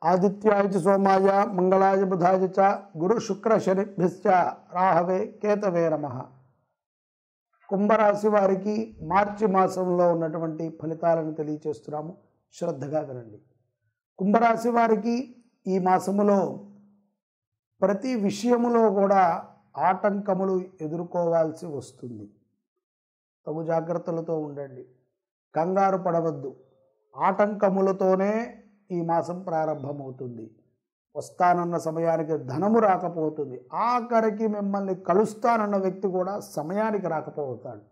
ఆదిత్యాయ చ సోమాయ మంగళాయ బుధాయ చ గురు శుక్ర శనిభ్యశ్చ రాహవే కేతవే నమ కుంభరాశి వారికి మార్చి మాసంలో ఉన్నటువంటి ఫలితాలను తెలియచేస్తున్నాము శ్రద్ధగా వినండి కుంభరాశి వారికి ఈ మాసములో ప్రతి విషయములో కూడా ఆటంకములు ఎదుర్కోవాల్సి వస్తుంది తగు జాగ్రత్తలతో ఉండండి కంగారు పడవద్దు ఆటంకములతోనే ఈ మాసం ప్రారంభమవుతుంది వస్తానన్న సమయానికి ధనము రాకపోతుంది ఆఖరికి మిమ్మల్ని కలుస్తానన్న వ్యక్తి కూడా సమయానికి రాకపోతాడు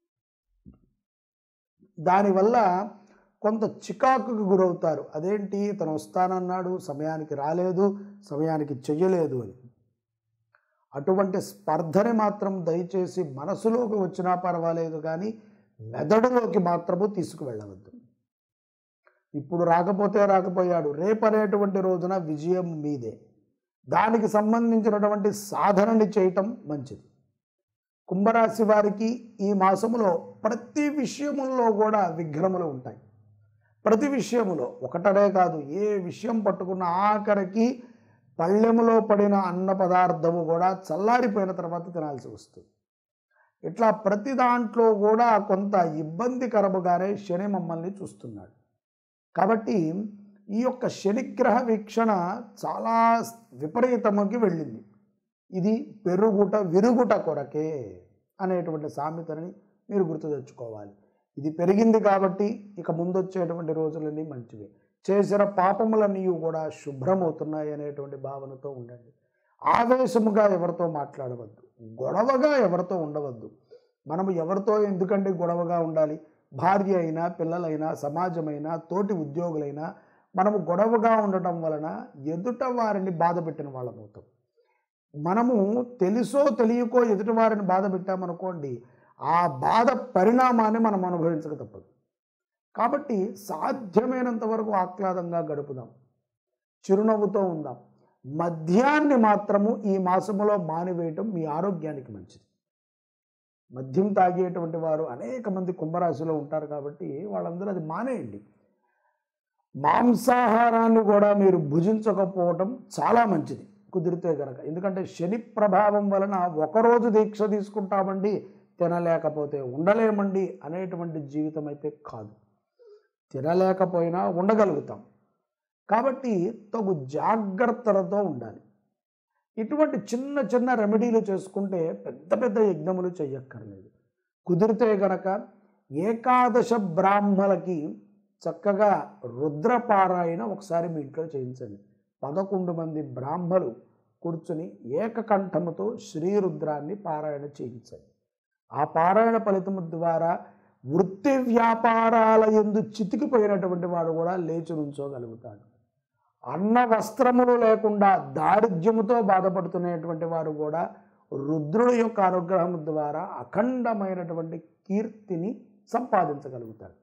దానివల్ల కొంత చికాకుకు గురవుతారు అదేంటి తను వస్తానన్నాడు సమయానికి రాలేదు సమయానికి చెయ్యలేదు అని అటువంటి స్పర్ధని మాత్రం దయచేసి మనసులోకి వచ్చినా పర్వాలేదు కానీ మెదడులోకి మాత్రము తీసుకువెళ్ళవద్దు ఇప్పుడు రాకపోతే రాకపోయాడు రేపనేటువంటి రోజున విజయం మీదే దానికి సంబంధించినటువంటి సాధనని చేయటం మంచిది కుంభరాశి వారికి ఈ మాసములో ప్రతి విషయముల్లో కూడా విఘ్నములు ఉంటాయి ప్రతి విషయములో ఒకటనే కాదు ఏ విషయం పట్టుకున్న ఆఖరికి పళ్ళెములో పడిన అన్న పదార్థము కూడా చల్లారిపోయిన తర్వాత తినాల్సి వస్తుంది ఇట్లా ప్రతి దాంట్లో కూడా కొంత ఇబ్బందికరముగానే శని మమ్మల్ని చూస్తున్నాడు కాబట్టి ఈ యొక్క శనిగ్రహ వీక్షణ చాలా విపరీతముకి వెళ్ళింది ఇది పెరుగుట విరుగుట కొరకే అనేటువంటి సామెతని మీరు గుర్తు తెచ్చుకోవాలి ఇది పెరిగింది కాబట్టి ఇక ముందొచ్చేటువంటి రోజులన్నీ మంచివే చేసిన పాపములన్నీ కూడా శుభ్రమవుతున్నాయి అనేటువంటి భావనతో ఉండండి ఆవేశముగా ఎవరితో మాట్లాడవద్దు గొడవగా ఎవరితో ఉండవద్దు మనము ఎవరితో ఎందుకంటే గొడవగా ఉండాలి భార్య అయినా పిల్లలైనా సమాజమైనా తోటి ఉద్యోగులైనా మనము గొడవగా ఉండటం వలన ఎదుట వారిని బాధ పెట్టిన వాళ్ళమవుతాం మనము తెలుసో తెలియకో ఎదుటి వారిని బాధ పెట్టామనుకోండి ఆ బాధ పరిణామాన్ని మనం అనుభవించక తప్పదు కాబట్టి సాధ్యమైనంత వరకు ఆహ్లాదంగా గడుపుదాం చిరునవ్వుతో ఉందాం మద్యాన్ని మాత్రము ఈ మాసములో మానివేయటం మీ ఆరోగ్యానికి మంచిది మద్యం తాగేటువంటి వారు అనేక మంది కుంభరాశిలో ఉంటారు కాబట్టి వాళ్ళందరూ అది మానేయండి మాంసాహారాన్ని కూడా మీరు భుజించకపోవటం చాలా మంచిది కుదిరితే కనుక ఎందుకంటే శని ప్రభావం వలన ఒకరోజు దీక్ష తీసుకుంటామండి తినలేకపోతే ఉండలేమండి అనేటువంటి జీవితం అయితే కాదు తినలేకపోయినా ఉండగలుగుతాం కాబట్టి తగు జాగ్రత్తలతో ఉండాలి ఇటువంటి చిన్న చిన్న రెమెడీలు చేసుకుంటే పెద్ద పెద్ద యజ్ఞములు చెయ్యక్కర్లేదు కుదిరితే గనక ఏకాదశ బ్రాహ్మలకి చక్కగా రుద్రపారాయణ ఒకసారి మీ ఇంట్లో చేయించండి పదకొండు మంది బ్రాహ్మలు కూర్చుని ఏకకంఠముతో శ్రీరుద్రాన్ని పారాయణ చేయించండి ఆ పారాయణ ఫలితము ద్వారా వృత్తి వ్యాపారాల ఎందు చితికిపోయినటువంటి వాడు కూడా లేచి నుంచోగలుగుతాడు అన్న వస్త్రములు లేకుండా దారిద్ర్యముతో బాధపడుతున్నటువంటి వారు కూడా రుద్రుడి యొక్క అనుగ్రహం ద్వారా అఖండమైనటువంటి కీర్తిని సంపాదించగలుగుతారు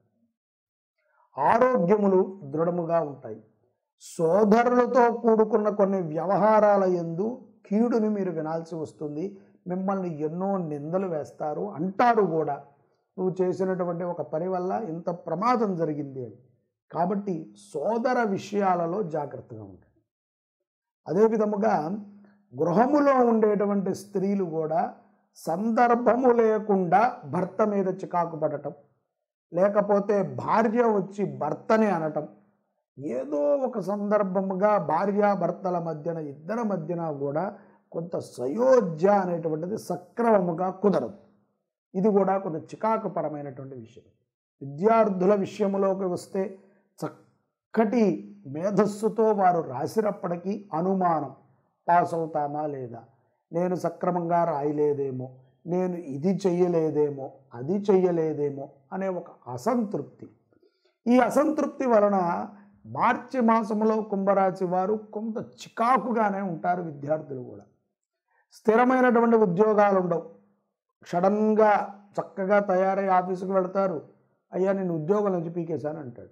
ఆరోగ్యములు దృఢముగా ఉంటాయి సోదరులతో కూడుకున్న కొన్ని వ్యవహారాల ఎందు కీడుని మీరు వినాల్సి వస్తుంది మిమ్మల్ని ఎన్నో నిందలు వేస్తారు అంటారు కూడా నువ్వు చేసినటువంటి ఒక పని వల్ల ఇంత ప్రమాదం జరిగింది అని కాబట్టి సోదర విషయాలలో జాగ్రత్తగా ఉండండి అదే విధముగా గృహములో ఉండేటువంటి స్త్రీలు కూడా సందర్భము లేకుండా భర్త మీద చికాకు పడటం లేకపోతే భార్య వచ్చి భర్తని అనటం ఏదో ఒక సందర్భముగా భార్యాభర్తల మధ్యన ఇద్దరి మధ్యన కూడా కొంత సయోధ్య అనేటువంటిది సక్రమముగా కుదరదు ఇది కూడా కొంత చికాకుపరమైనటువంటి విషయం విద్యార్థుల విషయంలోకి వస్తే చక్కటి మేధస్సుతో వారు రాసినప్పటికీ అనుమానం పాస్ అవుతామా లేదా నేను సక్రమంగా రాయలేదేమో నేను ఇది చెయ్యలేదేమో అది చెయ్యలేదేమో అనే ఒక అసంతృప్తి ఈ అసంతృప్తి వలన మార్చి మాసంలో కుంభరాశి వారు కొంత చికాకుగానే ఉంటారు విద్యార్థులు కూడా స్థిరమైనటువంటి ఉద్యోగాలు ఉండవు సడన్గా చక్కగా తయారై ఆఫీసుకు వెళతారు అయ్యా నేను ఉద్యోగం నుంచి పీకేశాను అంటాడు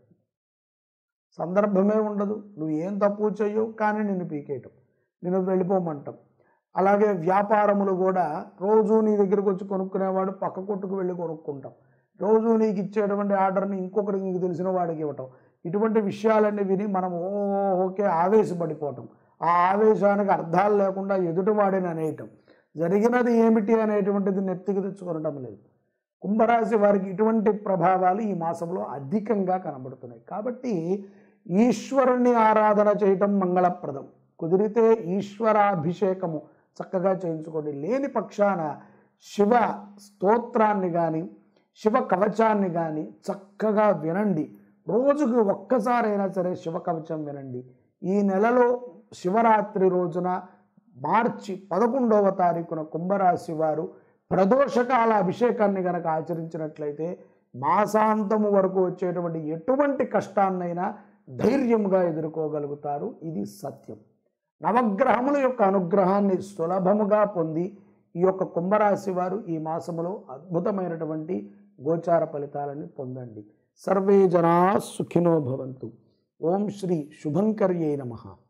సందర్భమే ఉండదు నువ్వు ఏం తప్పు చెయ్యవు కానీ నిన్ను పీకేయటం నేను వెళ్ళిపోమంటాం అలాగే వ్యాపారములు కూడా రోజు నీ దగ్గరకు వచ్చి కొనుక్కునేవాడు పక్క కొట్టుకు వెళ్ళి కొనుక్కుంటాం రోజు నీకు ఇచ్చేటువంటి ఆర్డర్ని ఇంకొకరికి నీకు తెలిసిన వాడికి ఇవ్వటం ఇటువంటి విషయాలన్నీ విని మనం ఓ ఓకే ఆవేశపడిపోవటం ఆ ఆవేశానికి అర్థాలు లేకుండా ఎదుటివాడిని అనేయటం జరిగినది ఏమిటి అనేటువంటిది నెత్తికి తెచ్చుకోవటం లేదు కుంభరాశి వారికి ఇటువంటి ప్రభావాలు ఈ మాసంలో అధికంగా కనబడుతున్నాయి కాబట్టి ఈశ్వరుణ్ణి ఆరాధన చేయటం మంగళప్రదం కుదిరితే ఈశ్వరాభిషేకము చక్కగా చేయించుకోండి లేని పక్షాన శివ స్తోత్రాన్ని కానీ శివ కవచాన్ని కానీ చక్కగా వినండి రోజుకి ఒక్కసారైనా సరే శివ కవచం వినండి ఈ నెలలో శివరాత్రి రోజున మార్చి పదకొండవ తారీఖున కుంభరాశి వారు ప్రదోషకాల అభిషేకాన్ని గనక ఆచరించినట్లయితే మాసాంతము వరకు వచ్చేటువంటి ఎటువంటి కష్టాన్నైనా ధైర్యంగా ఎదుర్కోగలుగుతారు ఇది సత్యం నవగ్రహముల యొక్క అనుగ్రహాన్ని సులభముగా పొంది ఈ యొక్క కుంభరాశి వారు ఈ మాసములో అద్భుతమైనటువంటి గోచార ఫలితాలని పొందండి సర్వే జనా సుఖినో భవంతు ఓం శ్రీ శుభంకర్యై నమః